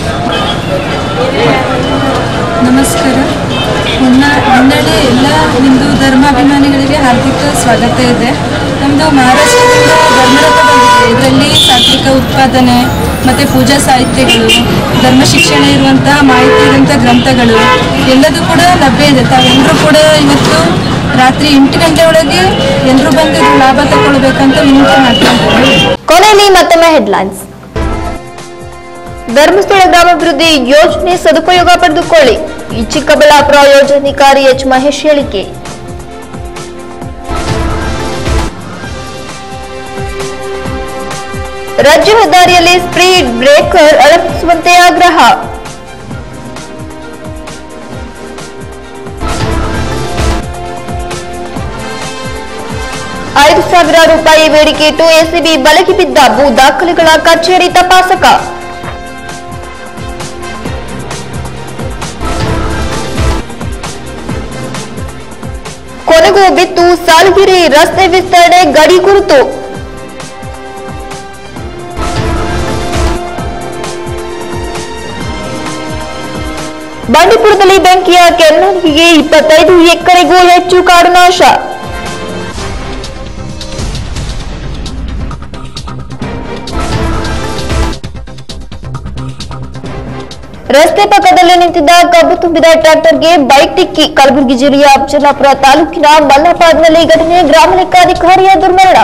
ನಮಸ್ಕಾರ ಹೊನ್ನ ಹೊನ್ನಾಳಿ ಎಲ್ಲ ಹಿಂದೂ ಧರ್ಮಾಭಿಮಾನಿಗಳಿಗೆ ಹಾರ್ದಿಕ ಸ್ವಾಗತ ಇದೆ ನಮ್ಮದು ಮಹಾರಾಷ್ಟ್ರದಿಂದ ಧರ್ಮರಥ ಬಂದಿದೆ ಇದರಲ್ಲಿ ಸಾತ್ವಿಕ ಉತ್ಪಾದನೆ ಮತ್ತು ಪೂಜಾ ಸಾಹಿತ್ಯಗಳು ಧರ್ಮ ಶಿಕ್ಷಣ ಇರುವಂತಹ ಮಾಹಿತಿ ಇರುವಂಥ ಗ್ರಂಥಗಳು ಎಲ್ಲದೂ ಕೂಡ ಲಭ್ಯ ಇದೆ ತಾವೆಲ್ಲರೂ ಕೂಡ ಇವತ್ತು ರಾತ್ರಿ ಎಂಟು ಗಂಟೆ ಒಳಗೆ ಎಲ್ಲರೂ ಬಂದು ಇದ್ರ ಲಾಭ ತಗೊಳ್ಬೇಕಂತ ವಿನಂತಿ ಮಾಡ್ತಾ ಇದ್ದಾರೆ ಕೊನೆಯಲ್ಲಿ ಮತ್ತೊಮ್ಮೆ ಹೆಡ್ಲೈನ್ಸ್ ಧರ್ಮಸ್ಥಳ ಗ್ರಾಮಾಭಿವೃದ್ಧಿ ಯೋಜನೆ ಸದುಪಯೋಗ ಪಡೆದುಕೊಳ್ಳಿ ಈ ಚಿಕ್ಕಬಳ್ಳಾಪುರ ಯೋಜನಾಧಿಕಾರಿ ಎಚ್ ಮಹೇಶ್ ಹೇಳಿಕೆ ರಾಜ್ಯ ಹೆದ್ದಾರಿಯಲ್ಲಿ ಸ್ಪೀಡ್ ಬ್ರೇಕರ್ ಅಳವಡಿಸುವಂತೆ ಆಗ್ರಹ ಐದು ಸಾವಿರ ರೂಪಾಯಿ ಬೇಡಿಕೆ ಇಟ್ಟು ಎಸಿಬಿ ಬಲೆಗೆ ಬಿದ್ದ ಭೂ ದಾಖಲೆಗಳ ಕಚೇರಿ ತಪಾಸಕ ಕೊನೆಗೂ ಬಿತ್ತು ಸಾಲಗಿರಿ ರಸ್ತೆ ವಿಸ್ತರಣೆ ಗಡಿ ಗುರುತು ಬಂಡೀಪುರದಲ್ಲಿ ಬೆಂಕಿಯ ಕೆನ್ನಾಲಿಗೆ ಇಪ್ಪತ್ತೈದು ಎಕರೆಗೂ ಹೆಚ್ಚು ಕಾಡು ನಾಶ ರಸ್ತೆ ಪಕ್ಕದಲ್ಲಿ ನಿಂತಿದ್ದ ಕಬ್ಬು ತುಂಬಿದ ಟ್ರ್ಯಾಕ್ಟರ್ಗೆ ಬೈಕ್ ಡಿಕ್ಕಿ ಕಲಬುರಗಿ ಜಿಲ್ಲೆಯ ಅಫಜಲಾಪುರ ತಾಲೂಕಿನ ಮಲ್ಲಪಾಡ್ನಲ್ಲಿ ಘಟನೆ ಗ್ರಾಮ ಲೆಕ್ಕಾಧಿಕಾರಿಯ ದುರ್ಮರಣ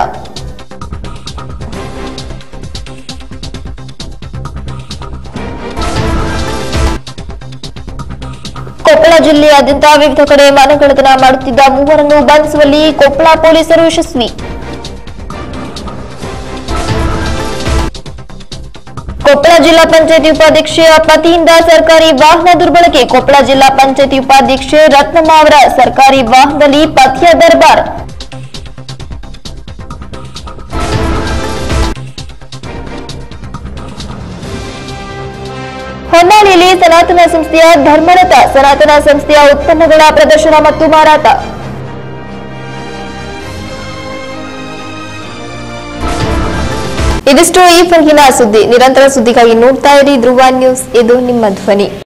ಕೊಪ್ಪಳ ಜಿಲ್ಲೆಯಾದ್ಯಂತ ವಿವಿಧ ಕಡೆ ಮನೆಗಳ್ಳತನ ಮಾಡುತ್ತಿದ್ದ ಮೂವರನ್ನು ಬಂಧಿಸುವಲ್ಲಿ ಕೊಪ್ಪಳ ಪೊಲೀಸರು ಯಶಸ್ವಿ ಕೊಪ್ಪಳ ಜಿಲ್ಲಾ ಪಂಚಾಯತಿ ಉಪಾಧ್ಯಕ್ಷೆಯ ಪತಿಯಿಂದ ಸರ್ಕಾರಿ ವಾಹನ ದುರ್ಬಳಕೆ ಕೊಪ್ಪಳ ಜಿಲ್ಲಾ ಪಂಚಾಯತಿ ಉಪಾಧ್ಯಕ್ಷೆ ರತ್ನಮ್ಮ ಅವರ ಸರ್ಕಾರಿ ವಾಹನದಲ್ಲಿ ಪತಿಯ ದರ್ಬಾರ್ ಹೊನ್ನಾಳಿಯಲ್ಲಿ ಸನಾತನ ಸಂಸ್ಥೆಯ ಧರ್ಮರಥ ಸನಾತನ ಸಂಸ್ಥೆಯ ಉತ್ಪನ್ನಗಳ ಪ್ರದರ್ಶನ ಮತ್ತು ಮಾರಾಟ ಇದಿಷ್ಟು ಈ ಹೊರಗಿನ ಸುದ್ದಿ ನಿರಂತರ ಸುದ್ದಿಗಾಗಿ ನೋಡ್ತಾ ಇರಿ ಧ್ರುವ ನ್ಯೂಸ್ ಇದು ನಿಮ್ಮ ಧ್ವನಿ